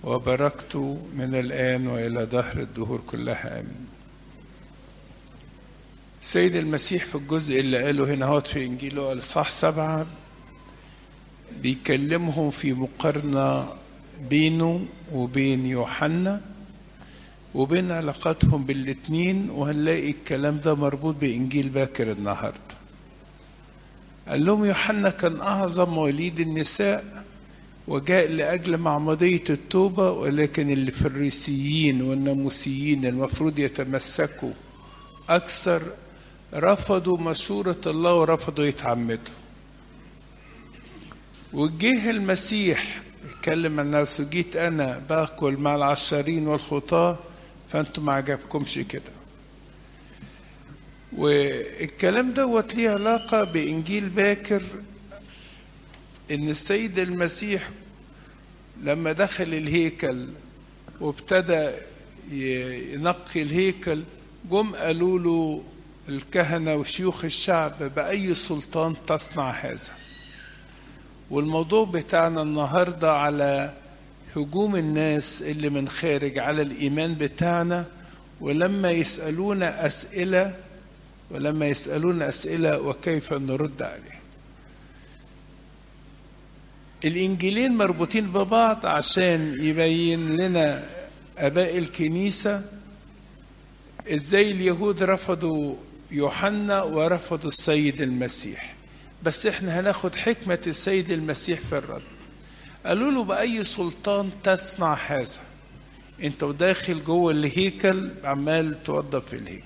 وبركته من الآن وإلى دهر الدهور كلها آمين السيد المسيح في الجزء اللي قاله هنا هوت في إنجيله الإصحاح سبعة بيكلمهم في مقارنة بينه وبين يوحنا وبين علاقاتهم بالاتنين وهنلاقي الكلام ده مربوط بإنجيل باكر النهاردة قال لهم يوحنا كان أعظم مواليد النساء وجاء لأجل معمودية التوبة ولكن الفريسيين والناموسيين المفروض يتمسكوا أكثر رفضوا مشورة الله ورفضوا يتعمدوا وجه المسيح اتكلم عن نفسه جيت أنا باكل مع العشارين والخطاة فأنتم ما عجبكمش كده والكلام دوت ليه علاقة بإنجيل باكر إن السيد المسيح لما دخل الهيكل وابتدى ينقي الهيكل جم قالوا له الكهنة وشيوخ الشعب بأي سلطان تصنع هذا والموضوع بتاعنا النهاردة على هجوم الناس اللي من خارج على الإيمان بتاعنا ولما يسألونا أسئلة ولما يسألونا أسئلة وكيف نرد عليه الإنجيلين مربوطين ببعض عشان يبين لنا آباء الكنيسة إزاي اليهود رفضوا يوحنا ورفضوا السيد المسيح بس احنا هناخد حكمة السيد المسيح في الرد قالوا له بأي سلطان تصنع هذا انت وداخل جوه الهيكل عمال توظف في الهيكل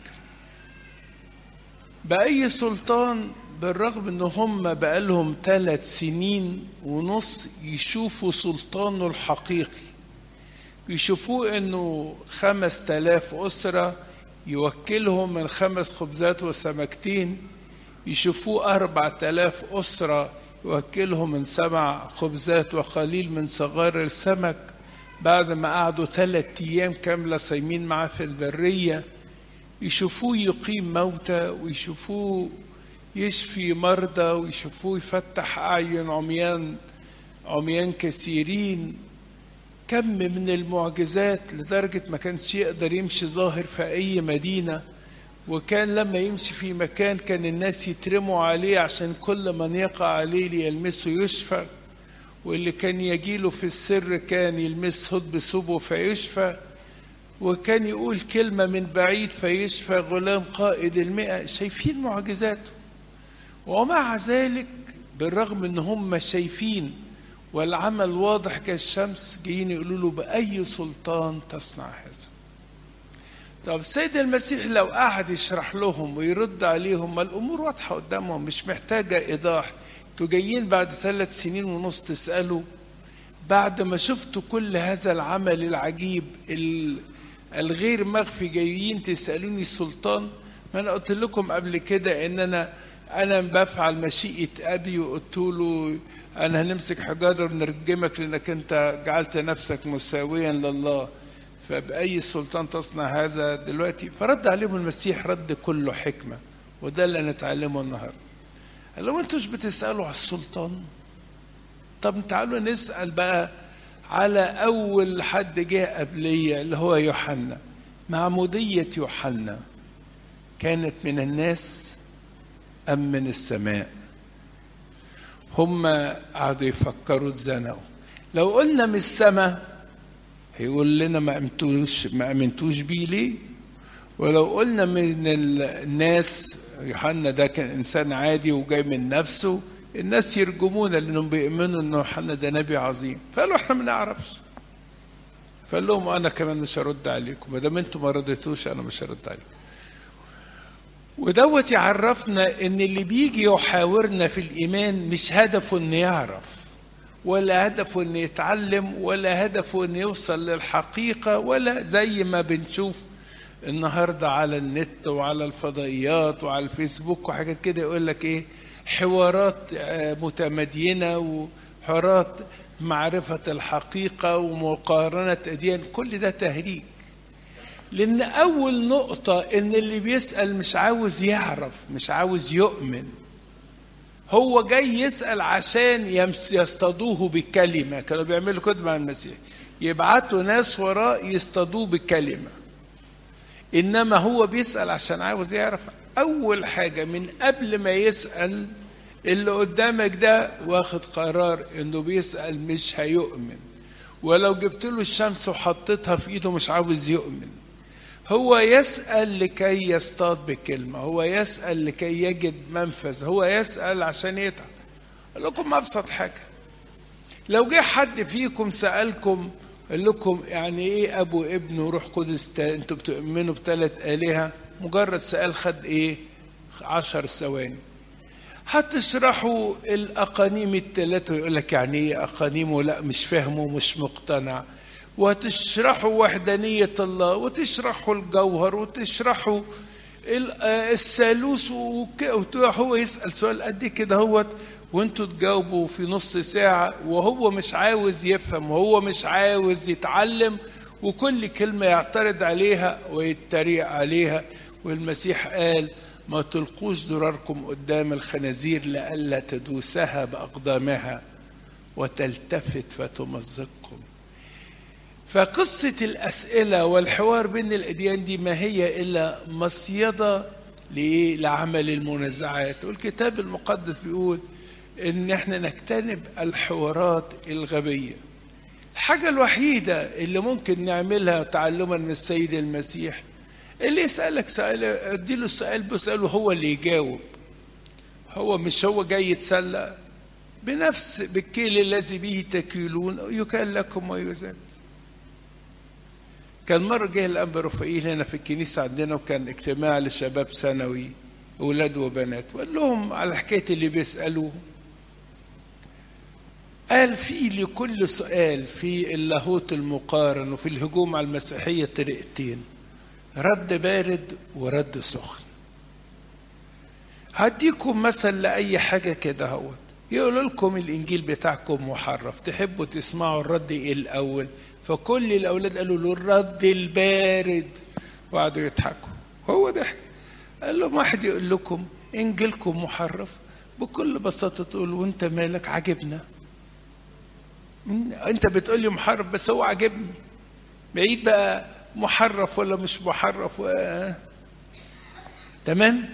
بأي سلطان بالرغم ان هم بقالهم ثلاث سنين ونص يشوفوا سلطانه الحقيقي يشوفوه انه خمس تلاف أسرة يوكلهم من خمس خبزات وسمكتين يشوفوه أربع تلاف أسرة يوكلهم من سبع خبزات وقليل من صغار السمك بعد ما قعدوا ثلاث أيام كاملة صايمين معاه في البرية يشوفوه يقيم موتى ويشوفوه يشفي مرضى ويشوفوه يفتح أعين عميان عميان كثيرين كم من المعجزات لدرجة ما كانش يقدر يمشي ظاهر في أي مدينة وكان لما يمشي في مكان كان الناس يترموا عليه عشان كل من يقع عليه ليلمسه يشفى واللي كان يجيله في السر كان يلمس هد بثوبه فيشفى وكان يقول كلمة من بعيد فيشفى غلام قائد المئة شايفين معجزاته ومع ذلك بالرغم ان هم شايفين والعمل واضح كالشمس جايين يقولوا له بأي سلطان تصنع هذا طب السيد المسيح لو قعد يشرح لهم ويرد عليهم ما الامور واضحه قدامهم مش محتاجه ايضاح انتوا جايين بعد ثلاث سنين ونص تسالوا بعد ما شفتوا كل هذا العمل العجيب الغير مخفي جايين تسالوني السلطان ما انا قلت لكم قبل كده ان انا انا بفعل مشيئه ابي وقلت له انا هنمسك حجاره ونرجمك لانك انت جعلت نفسك مساويا لله فبأي سلطان تصنع هذا دلوقتي فرد عليهم المسيح رد كله حكمة وده اللي نتعلمه النهاردة قال لهم انتوش بتسألوا على السلطان طب تعالوا نسأل بقى على أول حد جه قبلية اللي هو يوحنا معمودية يوحنا كانت من الناس أم من السماء هم قعدوا يفكروا اتزنقوا لو قلنا من السماء هيقول لنا ما امنتوش ما امنتوش بيه ليه ولو قلنا من الناس يوحنا ده كان انسان عادي وجاي من نفسه الناس يرجمونا لانهم بيؤمنوا ان يوحنا ده نبي عظيم فقالوا احنا ما نعرفش فقال لهم انا كمان مش هرد عليكم ما دام انتم ما رديتوش انا مش هرد عليكم ودوت يعرفنا ان اللي بيجي يحاورنا في الايمان مش هدفه انه يعرف ولا هدفه انه يتعلم ولا هدفه انه يوصل للحقيقة ولا زي ما بنشوف النهاردة على النت وعلى الفضائيات وعلى الفيسبوك وحاجات كده يقول لك ايه حوارات متمدينة وحوارات معرفة الحقيقة ومقارنة أديان كل ده تهريج لأن أول نقطة إن اللي بيسأل مش عاوز يعرف مش عاوز يؤمن هو جاي يسأل عشان يمس- يصطادوه بالكلمة كانوا بيعملوا كده مع المسيح يبعتوا ناس وراه يصطادوه بالكلمة إنما هو بيسأل عشان عاوز يعرف أول حاجة من قبل ما يسأل اللي قدامك ده واخد قرار إنه بيسأل مش هيؤمن ولو جبت له الشمس وحطيتها في إيده مش عاوز يؤمن هو يسأل لكي يصطاد بكلمة هو يسأل لكي يجد منفذ هو يسأل عشان يتعب أقول لكم أبسط حاجة لو جه حد فيكم سألكم قال لكم يعني ايه ابو ابن وروح قدس تا- انتوا بتؤمنوا بثلاث آلهة مجرد سؤال خد ايه عشر ثواني هتشرحوا الأقانيم الثلاثة ويقول لك يعني ايه أقانيم ولا مش فاهمه ومش مقتنع وتشرحوا وحدانية الله وتشرحوا الجوهر وتشرحوا ال- آه، الثالوث وك- هو يسأل سؤال قد كده هوت وانتوا تجاوبوا في نص ساعة وهو مش عاوز يفهم وهو مش عاوز يتعلم وكل كلمة يعترض عليها ويتريق عليها والمسيح قال ما تلقوش ضراركم قدام الخنازير لئلا تدوسها بأقدامها وتلتفت فتمزقكم فقصة الأسئلة والحوار بين الأديان دي ما هي إلا مصيدة لإيه؟ لعمل المنازعات والكتاب المقدس بيقول إن إحنا نجتنب الحوارات الغبية الحاجة الوحيدة اللي ممكن نعملها تعلما من السيد المسيح اللي يسألك سؤال اديله السؤال بسأله هو اللي يجاوب هو مش هو جاي يتسلى بنفس بالكيل الذي به تكيلون يكال لكم ويزاد كان مرة جه الأنبا رفائيل هنا في الكنيسة عندنا وكان اجتماع لشباب ثانوي أولاد وبنات وقال لهم على حكاية اللي بيسألوه قال في لكل سؤال في اللاهوت المقارن وفي الهجوم على المسيحية طريقتين رد بارد ورد سخن هديكم مثل لأي حاجة كده هوت يقولوا لكم الإنجيل بتاعكم محرف تحبوا تسمعوا الرد إيه الأول فكل الأولاد قالوا له الرد البارد وقعدوا يضحكوا هو ضحك قال لهم واحد يقول لكم إنجيلكم محرف بكل بساطة تقول وأنت مالك عجبنا أنت بتقول لي محرف بس هو عجبني بعيد بقى محرف ولا مش محرف و... تمام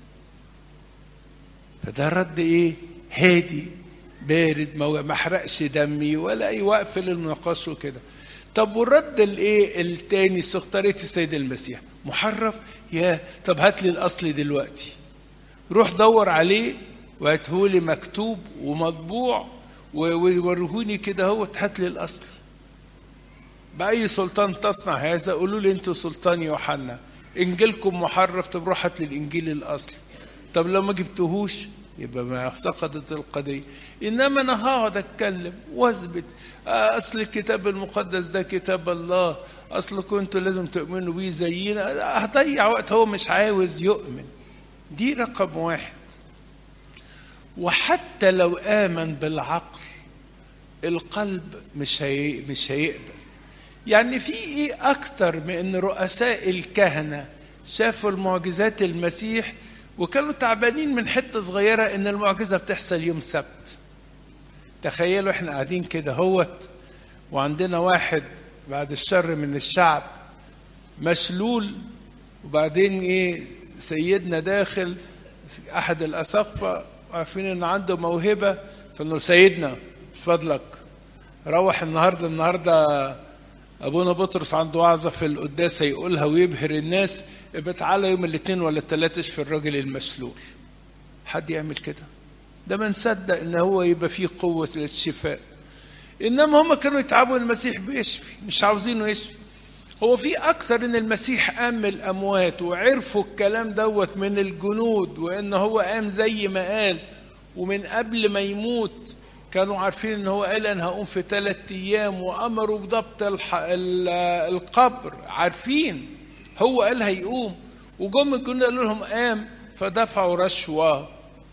فده رد ايه هادي بارد ما ما حرقش دمي ولا اي وقف للنقاش وكده طب والرد الايه التاني سخطريه السيد المسيح محرف يا طب هات لي الاصل دلوقتي روح دور عليه وهاتهولي مكتوب ومطبوع ووريهوني كده هو هات لي الاصل بأي سلطان تصنع هذا قولوا لي انتوا سلطان يوحنا انجيلكم محرف طب روح هات لي الانجيل الاصلي طب لو ما جبتهوش يبقى ما سقطت القضية إنما أنا هقعد أتكلم وأثبت أصل الكتاب المقدس ده كتاب الله أصل كنتوا لازم تؤمنوا بيه زينا هضيع وقت هو مش عاوز يؤمن دي رقم واحد وحتى لو آمن بالعقل القلب مش هي مش هيقبل يعني في ايه اكتر من ان رؤساء الكهنه شافوا المعجزات المسيح وكانوا تعبانين من حته صغيره ان المعجزه بتحصل يوم سبت تخيلوا احنا قاعدين كده هوت وعندنا واحد بعد الشر من الشعب مشلول وبعدين ايه سيدنا داخل احد الاساقفه عارفين ان عنده موهبه فانه سيدنا فضلك روح النهارده النهارده ابونا بطرس عنده وعظه في القداس هيقولها ويبهر الناس يبقى تعالى يوم الاثنين ولا الثلاثة اشفي الراجل المشلول حد يعمل كده ده ما نصدق ان هو يبقى فيه قوه للشفاء انما هم كانوا يتعبوا المسيح بيشفي مش عاوزينه يشفي هو في اكتر ان المسيح قام من الاموات وعرفوا الكلام دوت من الجنود وان هو قام زي ما قال ومن قبل ما يموت كانوا عارفين ان هو قال انا هقوم في ثلاث ايام وامروا بضبط الح... القبر عارفين هو قال هيقوم وجم الجنود قالوا لهم قام فدفعوا رشوه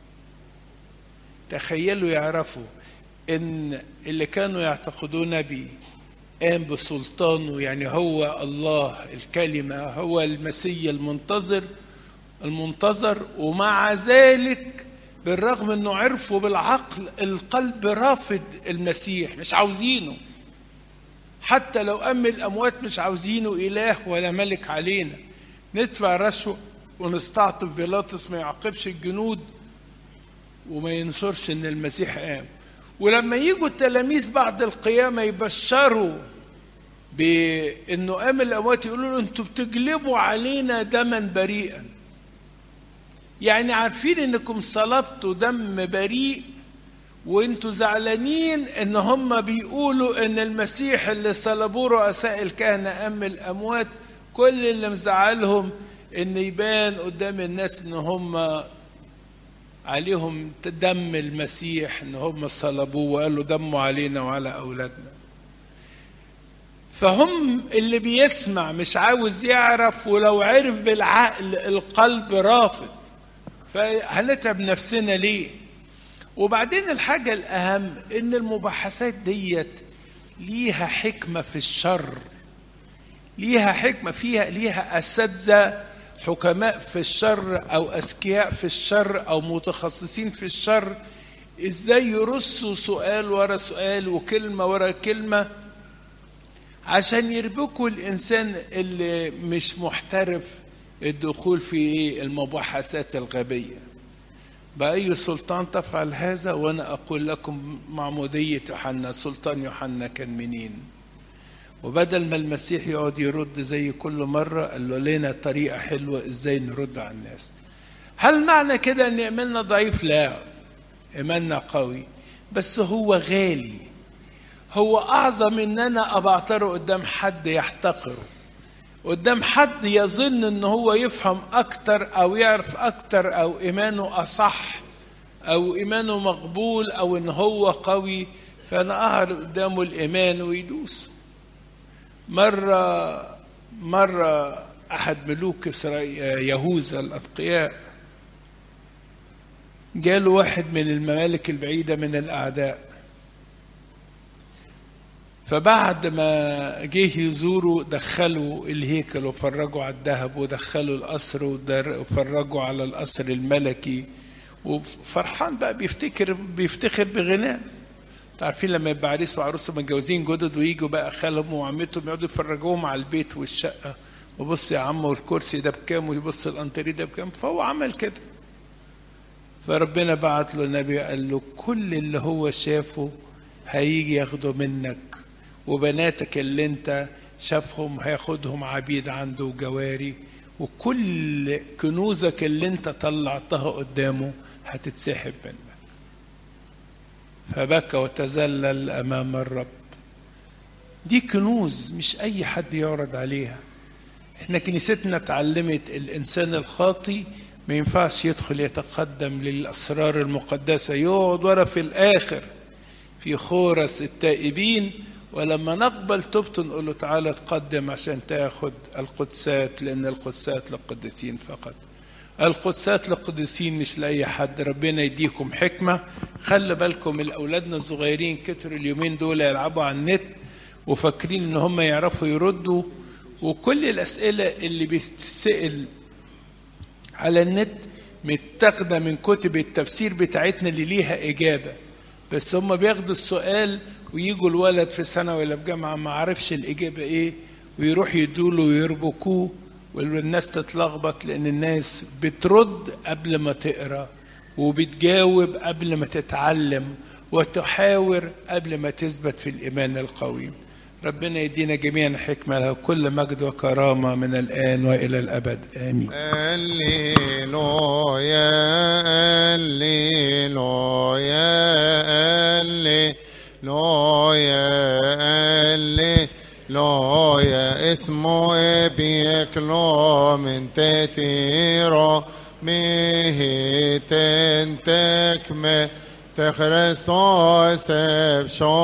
تخيلوا يعرفوا ان اللي كانوا يعتقدون به قام بسلطانه يعني هو الله الكلمه هو المسيا المنتظر المنتظر ومع ذلك بالرغم انه عرفوا بالعقل القلب رافض المسيح مش عاوزينه حتى لو أم الأموات مش عاوزينه إله ولا ملك علينا ندفع رشوة ونستعطف بيلاطس ما يعاقبش الجنود وما ينشرش إن المسيح قام ولما يجوا التلاميذ بعد القيامة يبشروا بانه قام الاموات يقولوا له انتوا بتجلبوا علينا دما بريئا يعني عارفين انكم صلبتوا دم بريء وانتوا زعلانين ان هم بيقولوا ان المسيح اللي صلبوه رؤساء الكهنه قام الاموات كل اللي مزعلهم ان يبان قدام الناس ان هم عليهم دم المسيح ان هم صلبوه وقالوا دمه علينا وعلى اولادنا فهم اللي بيسمع مش عاوز يعرف ولو عرف بالعقل القلب رافض فهنتعب نفسنا ليه وبعدين الحاجة الأهم إن المباحثات ديت ليها حكمة في الشر ليها حكمة فيها ليها أساتذة حكماء في الشر أو أذكياء في الشر أو متخصصين في الشر إزاي يرصوا سؤال ورا سؤال وكلمة ورا كلمة عشان يربكوا الإنسان اللي مش محترف الدخول في المباحثات الغبية بأي سلطان تفعل هذا وأنا أقول لكم معمودية يوحنا سلطان يوحنا كان منين وبدل ما المسيح يقعد يرد زي كل مرة قال له لنا طريقة حلوة إزاي نرد على الناس هل معنى كده أن إيماننا ضعيف؟ لا إيماننا قوي بس هو غالي هو أعظم إن أنا أبعتره قدام حد يحتقره قدام حد يظن ان هو يفهم اكتر او يعرف اكتر او ايمانه اصح او ايمانه مقبول او ان هو قوي فانا اعرض قدامه الايمان ويدوس مره مره احد ملوك اسرائيل يهوذا الاتقياء جاله واحد من الممالك البعيده من الاعداء فبعد ما جه يزوروا دخلوا الهيكل وفرجوا على الذهب ودخلوا القصر وفرجوا على القصر الملكي وفرحان بقى بيفتكر بيفتخر بغناه عارفين لما يبقى عريس وعروسه متجوزين جدد ويجوا بقى خالهم وعمتهم يقعدوا يفرجوهم على البيت والشقه وبص يا عم والكرسي ده بكام ويبص الانتريه ده بكام فهو عمل كده فربنا بعت له النبي قال له كل اللي هو شافه هيجي ياخده منك وبناتك اللي انت شافهم هياخدهم عبيد عنده وجواري وكل كنوزك اللي انت طلعتها قدامه هتتسحب منك فبكى وتذلل امام الرب دي كنوز مش اي حد يعرض عليها احنا كنيستنا اتعلمت الانسان الخاطي ما ينفعش يدخل يتقدم للاسرار المقدسه يقعد ورا في الاخر في خورس التائبين ولما نقبل توبته نقول له تعالى تقدم عشان تاخد القدسات لان القدسات للقديسين فقط القدسات للقديسين مش لاي حد ربنا يديكم حكمه خلي بالكم الاولادنا الصغيرين كتروا اليومين دول يلعبوا على النت وفاكرين ان هم يعرفوا يردوا وكل الاسئله اللي بتسال على النت متاخده من كتب التفسير بتاعتنا اللي ليها اجابه بس هم بياخدوا السؤال ويجوا الولد في سنة ولا في جامعة ما عرفش الإجابة إيه ويروح يدوله ويربكوه والناس تتلخبط لأن الناس بترد قبل ما تقرأ وبتجاوب قبل ما تتعلم وتحاور قبل ما تثبت في الإيمان القوي ربنا يدينا جميعا حكمة له كل مجد وكرامة من الآن وإلى الأبد آمين الليلويا الليلويا الليلويا الليلويا اسمه بيكلو من تتيرو مهتن تكمل تخرستوس بشو